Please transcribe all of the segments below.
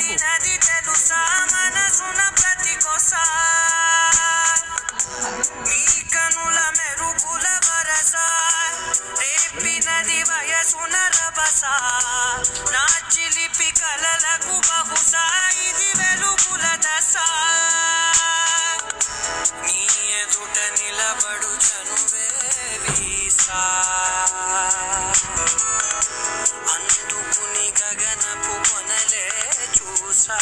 ఆపు నది తెలుసా మనసున ప్రతి కొసా నీ కనుల మెరుపుల వరస రేపినది వయసున రభస నా చిలిపి కలలకు బహుశా ఇది వెలుగుల దశ నీ ఎదుట నిలబడు చనువే వీసా అందుకుని గగనపు కొనలే చూసా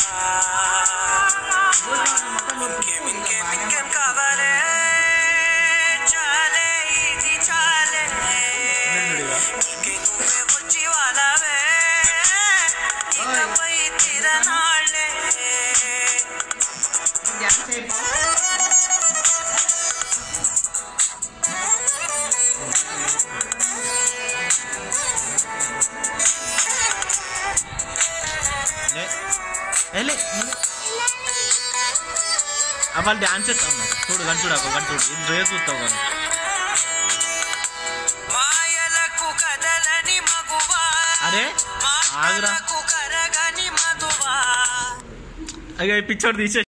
ఇంకేం ఇంకేం ఇంకేం కావాలే చాలే ఇది చాలే నీకే నువ్వే వచ్చి వాళ్ళవే ఇకపై తిరనాళ్ళే లే. ఏ లే, నువ్వు. ఆ, వాళ్ళు డాన్స్ చేస్తాం చూడు గంట చూడు గంట చూడు ఇది రేపు చూస్తావు కానీ మాయలకు కదలని మగువా అరే ఆగురా మాటలకు కరగని మగువా అయ్యో ఈ పిక్చర్ తీసే